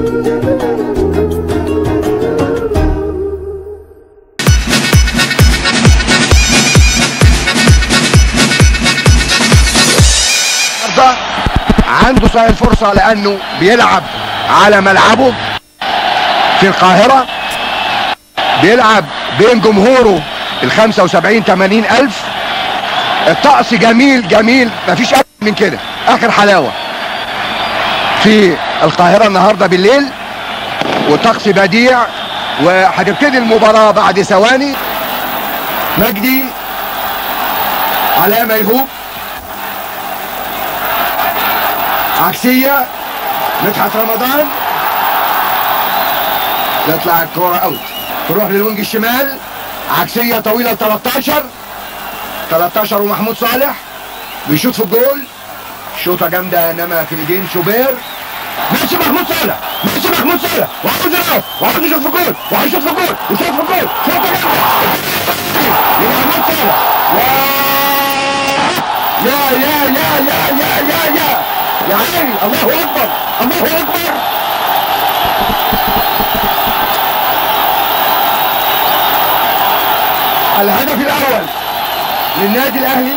النهارده عنده صحيح الفرصة لأنه بيلعب على ملعبه في القاهرة بيلعب بين جمهوره ال 75 80 ألف الطقس جميل جميل مفيش أكتر من كده آخر حلاوة في القاهرة النهاردة بالليل وطقس بديع وهتبتدي المباراة بعد ثواني مجدي علاء ميهوب عكسية مدحت رمضان يطلع الكرة اوت تروح للوينج الشمال عكسية طويلة 13 13 ومحمود صالح بيشوط في الجول شوطة جامدة انما في ايدين شوبير ماشي محمود صالح ماشي محمود صالح وعاوز يلعب وعاوز يشوط في الجول وعاوز يشوط في الجول وشوط في الجول شوطة جامدة لمحمود صالح يا يا يا يا يا يا يا يا عيني الله اكبر الله اكبر الهدف الاول للنادي الاهلي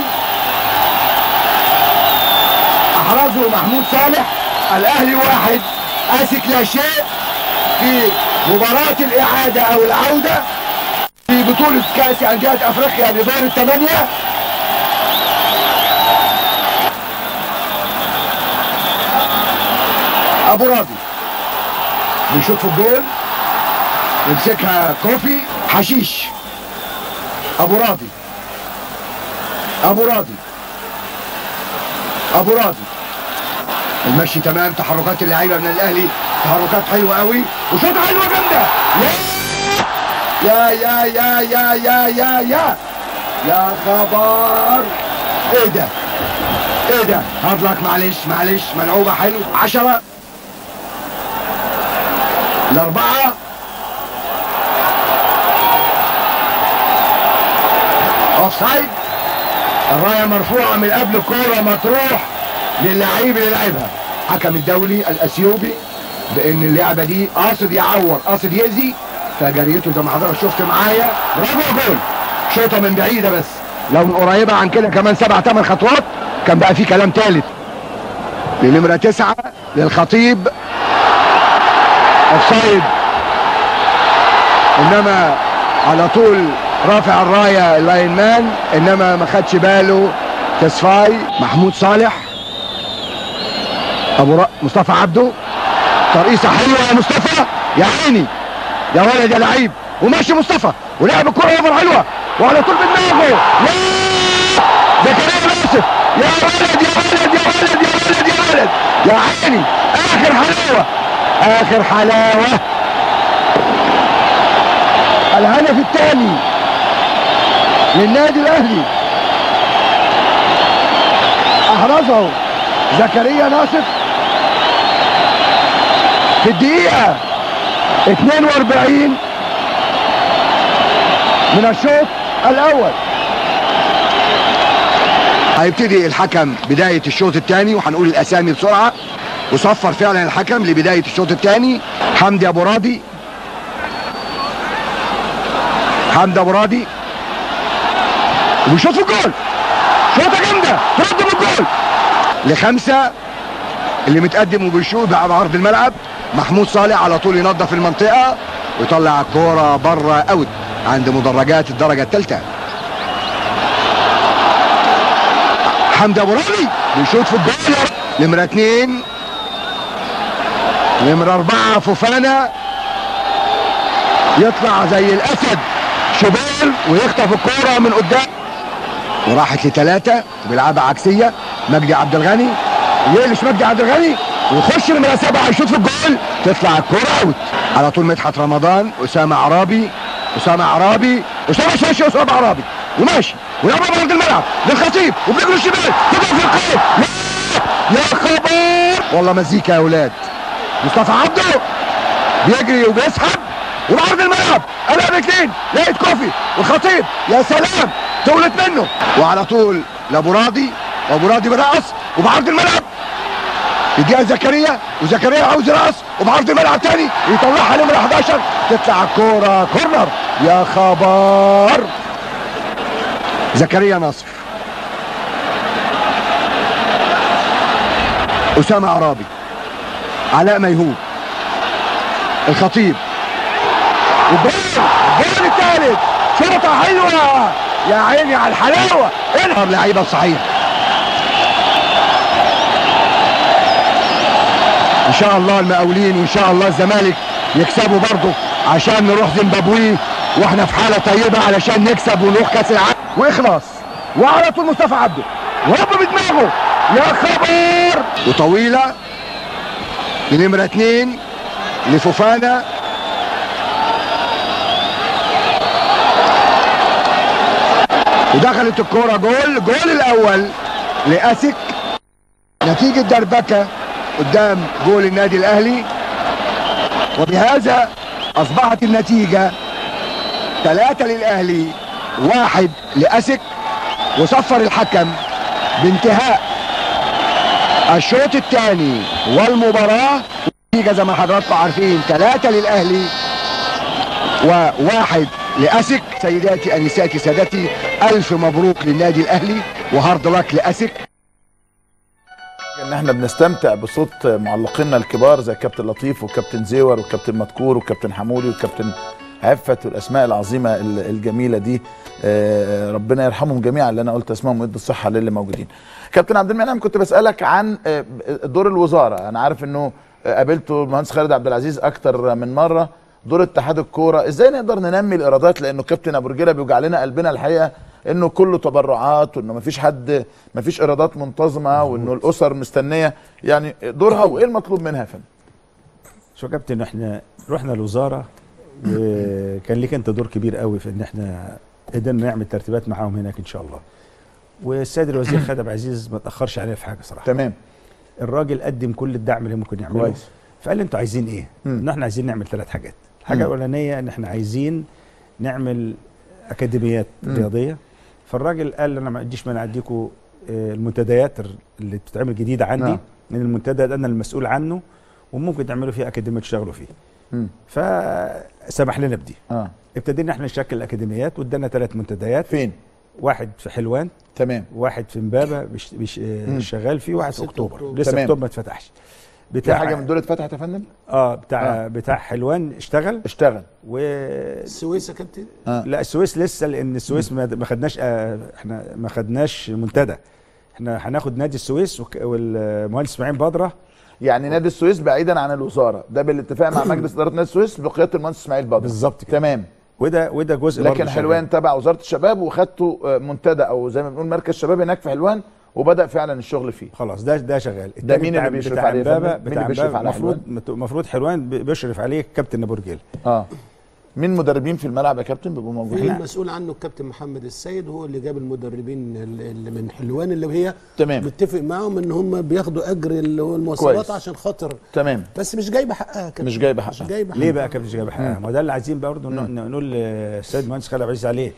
احرزه محمود صالح الاهلي واحد اسك لا شيء في مباراة الاعادة او العودة في بطولة كأس أندية أفريقيا لدور الثمانية أبو راضي بيشوط في الجول يمسكها كوفي حشيش أبو راضي أبو راضي أبو راضي المشي تمام تحركات اللعيبة من الأهلي تحركات حلوة قوي وشوطة حلوة جامدة يا يا يا يا يا يا يا يا خبر ايه ده ايه ده هضلك معلش معلش ملعوبة حلو عشرة الأربعة اوف سايد الراية مرفوعة من قبل الكورة ما تروح للعيب اللي لعبها حكم الدولي الأثيوبي بأن اللعبة دي قاصد يعور قاصد يأذي فجريته زي ما حضرتك شفت معايا برافو جول شوطة من بعيدة بس لو من قريبة عن كده كمان سبع ثمان خطوات كان بقى في كلام ثالث لنمرة تسعة للخطيب اوفسايد انما على طول رافع الرايه اللاين مان انما ما خدش باله تسفاي محمود صالح ابو ر... مصطفى عبده ترقيصه حلوه يا مصطفى يا عيني يا ولد يا لعيب وماشي مصطفى ولعب الكره اوفر حلوه وعلى طول بدماغه يا زكريا ناصف يا ولد يا ولد يا ولد يا ولد يا ولد يا عيني اخر حلاوه اخر حلاوة الهدف الثاني للنادي الاهلي احرزه زكريا ناصف في الدقيقة 42 من الشوط الاول هيبتدي الحكم بداية الشوط الثاني وهنقول الاسامي بسرعة وصفر فعلا الحكم لبداية الشوط الثاني حمدي ابو راضي حمدي ابو راضي وبيشوط في الجول شوطة جامدة ترد بالجول لخمسة اللي متقدم وبيشوط بعد عرض الملعب محمود صالح على طول ينظف المنطقة ويطلع الكورة بره اوت عند مدرجات الدرجة الثالثة حمدي ابو راضي بيشوط في الجول نمرة اتنين نمرة أربعة فوفانا يطلع زي الأسد شبال ويخطف الكورة من قدام وراحت لثلاثة وبيلعبها عكسية مجدي عبد الغني يقلش مجدي عبد الغني ويخش نمرة سبعة يشوط في الجول تطلع الكورة اوت على طول مدحت رمضان أسامة عرابي أسامة عرابي أسامة شاشة أسامة عرابي وماشي ويلعبها بأرض الملعب للخطيب وبرجله الشمال تضرب في القلب يا خبر والله مزيكا يا أولاد مصطفى عبده بيجري وبيسحب وبعرض الملعب قلب اثنين لقيت كوفي والخطيب يا سلام تولت منه وعلى طول لابو راضي وابو راضي برقص وبعرض الملعب يديها زكريا وزكريا عاوز راس وبعرض الملعب تاني ويطلعها نمرة 11 تطلع الكورة كورنر يا خبر زكريا نصر أسامة عرابي علاء ميهوب الخطيب والجول الجول الثالث شرطة حلوة يا عيني على الحلاوة انهار لعيبة صحيح ان شاء الله المقاولين وان شاء الله الزمالك يكسبوا برضه عشان نروح زيمبابوي واحنا في حاله طيبه علشان نكسب ونروح كاس العالم واخلاص وعلى طول مصطفى عبده وهب بدماغه يا خبر وطويله لنمره اثنين لفوفانا ودخلت الكوره جول جول الاول لاسك نتيجه دربكه قدام جول النادي الاهلي وبهذا اصبحت النتيجه ثلاثة للاهلي واحد لاسك وصفر الحكم بانتهاء الشوط الثاني والمباراة النتيجة زي ما حضراتكم عارفين ثلاثة للاهلي وواحد لاسك سيداتي انساتي سادتي الف مبروك للنادي الاهلي وهارد لك لاسك ان احنا بنستمتع بصوت معلقينا الكبار زي كابتن لطيف وكابتن زيور وكابتن مدكور وكابتن حمودي وكابتن عفت والاسماء العظيمه ال- الجميله دي آه، ربنا يرحمهم جميعا اللي انا قلت اسمائهم ويدي الصحه للي موجودين. كابتن عبد المنعم كنت بسالك عن آه، دور الوزاره انا عارف انه آه، قابلته المهندس خالد عبد العزيز اكتر من مره دور اتحاد الكوره ازاي نقدر ننمي الايرادات لانه كابتن ابو رجيله بيوجع لنا قلبنا الحقيقه انه كله تبرعات وانه مفيش حد مفيش ايرادات منتظمه وانه الاسر مستنيه يعني دورها وايه المطلوب منها يا فندم؟ شو يا كابتن احنا رحنا الوزاره وكان ليك انت دور كبير قوي في ان احنا قدرنا نعمل ترتيبات معاهم هناك ان شاء الله والسيد الوزير خالد عبد العزيز ما تاخرش علينا في حاجه صراحه تمام الراجل قدم كل الدعم اللي ممكن يعمله كويس. فقال لي انتوا عايزين ايه؟ مم. ان احنا عايزين نعمل ثلاث حاجات الحاجه مم. الاولانيه ان احنا عايزين نعمل اكاديميات مم. رياضيه فالراجل قال انا ما عنديش مانع اديكم آه، المنتديات اللي بتتعمل جديده عندي آه. لان المنتدى ده انا المسؤول عنه وممكن تعملوا فيه اكاديميه تشتغلوا فيه مم. فسمح لنا بدي اه ابتدينا احنا نشكل اكاديميات وادانا ثلاث منتديات فين؟ واحد في حلوان تمام واحد في امبابه بيش بيش مم. آه شغال فيه واحد في ستة اكتوبر أكتوبر. لسه تمام. اكتوبر ما اتفتحش في حاجه من دول اتفتحت يا فندم؟ اه بتاع آه. آه. بتاع حلوان اشتغل اشتغل و السويس يا كابتن آه. لا السويس لسه لان السويس ما ما خدناش آه احنا ما خدناش منتدى احنا هناخد نادي السويس وك- والمهندس اسماعيل بدره يعني نادي السويس بعيدا عن الوزاره ده بالاتفاق مع مجلس اداره نادي السويس بقياده المهندس اسماعيل بدر بالظبط كده. تمام وده وده جزء برضه لكن شغال. حلوان تبع وزاره الشباب وخدتوا آه، منتدى او زي ما بنقول مركز شباب هناك في حلوان وبدا فعلا الشغل فيه خلاص ده ده شغال ده التاني مين بتاع- اللي بيشرف بتاع عليه يا امبابة فندم؟ مين بتاع اللي بيشرف امبابة على المفروض المفروض حلوان بي- بيشرف عليه كابتن ابو رجيل اه مين مدربين في الملعب يا كابتن بيبقوا في موجودين المسؤول عنه الكابتن محمد السيد هو اللي جاب المدربين اللي من حلوان اللي هي تمام. متفق معاهم ان هم بياخدوا اجر اللي هو المواصلات كويس. عشان خاطر تمام بس مش جايبه حقها يا كابتن مش جايبة حقها. مش جايبه ليه حقها بقى كابتن جاب حقها؟ ما ده اللي عايزين برضه ن- نقول للسيد المهندس خالد عبد العزيز عليه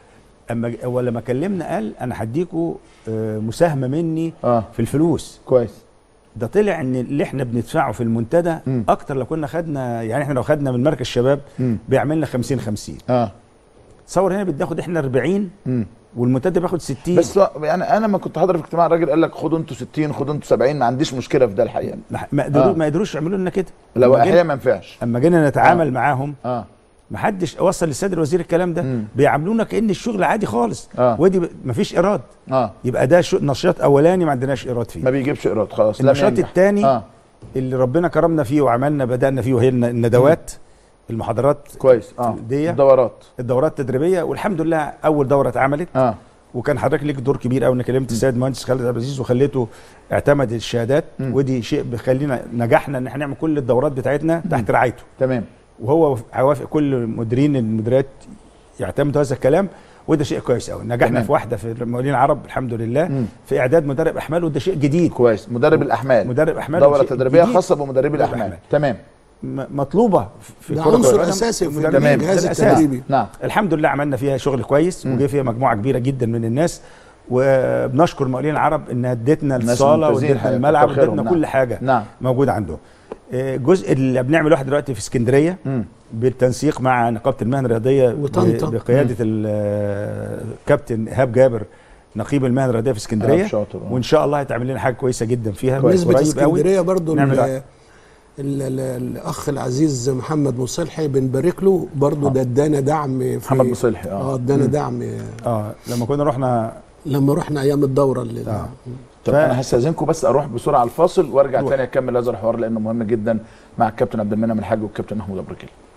اما ج- هو لما كلمنا قال انا هديكوا آه، مساهمه مني اه في الفلوس كويس ده طلع ان اللي احنا بندفعه في المنتدى مم. اكتر لو كنا خدنا يعني احنا لو خدنا من مركز شباب مم. بيعمل لنا 50 50 اه تصور هنا بناخد احنا 40 مم. والمنتدى بياخد 60 بس يعني انا لما كنت حاضر في اجتماع الراجل قال لك خدوا انتوا 60 خدوا انتوا 70 ما عنديش مشكله في ده الحقيقه ما- ما قدروا آه. ما قدروش يعملوا لنا كده لو لما احياء جينا- ما ينفعش اما جينا نتعامل آه. معاهم اه ما حدش وصل للسيد الوزير الكلام ده مم. بيعاملونا كان الشغل عادي خالص آه. ودي ب- مفيش ايراد اه يبقى ده شو نشاط اولاني ما عندناش ايراد فيه ما بيجيبش ايراد خلاص لم النشاط ينجح. الثاني اه اللي ربنا كرمنا فيه وعملنا بدانا فيه وهي الن- الندوات المحاضرات كويس اه دي دورات الدورات التدريبيه والحمد لله اول دوره اتعملت اه وكان حضرتك ليك دور كبير قوي انا كلمت السيد المهندس خالد عبد العزيز وخليته اعتمد الشهادات مم. ودي شيء بيخلينا نجحنا ان احنا نعمل كل الدورات بتاعتنا تحت رعايته تمام وهو عوافق كل مديرين المديريات يعتمدوا هذا الكلام وده شيء كويس قوي نجحنا تمام. في واحده في المقاولين العرب الحمد لله مم. في اعداد مدرب احمال وده شيء جديد كويس مدرب الاحمال مدرب احمال دوره شيء تدريبيه جديد. خاصه بمدربي مدرب الاحمال أحمال. تمام م- مطلوبه في ده كرة عنصر القدم. اساسي في المدربين الجهاز ده الأساس. التدريبي نعم الحمد لله عملنا فيها شغل كويس مم. وجه فيها مجموعه كبيره جدا من الناس وبنشكر مقاولين العرب انها ادتنا ناس الصاله ممتازين وادتنا حقيقة، الملعب كتر خيرهم، وادتنا نعم. كل حاجه نعم موجود عندهم آه، الجزء اللي بنعمل واحد دلوقتي في اسكندريه مم. بالتنسيق مع نقابه المهن الرياضيه وطنطا. ب- بقياده الكابتن ايهاب جابر نقيب المهن الرياضيه في اسكندريه إيهاب شاطر، آه. وان شاء الله هتعمل لنا حاجه كويسه جدا فيها بالنسبه قريب قوي. لاسكندريه برضو نعمل ال- ال- ال- الاخ العزيز محمد مصلحي بنبارك له برضو ده ادانا دعم في محمد مصلحي اه اه ادانا دعم اه لما كنا رحنا لما رحنا ايام الدوره اللي آه. طب ف- انا هستاذنكم بس اروح بسرعه الفاصل وارجع روح. تاني اكمل هذا الحوار لانه مهم جدا مع الكابتن عبد المنعم الحاج والكابتن محمود ابو ركيل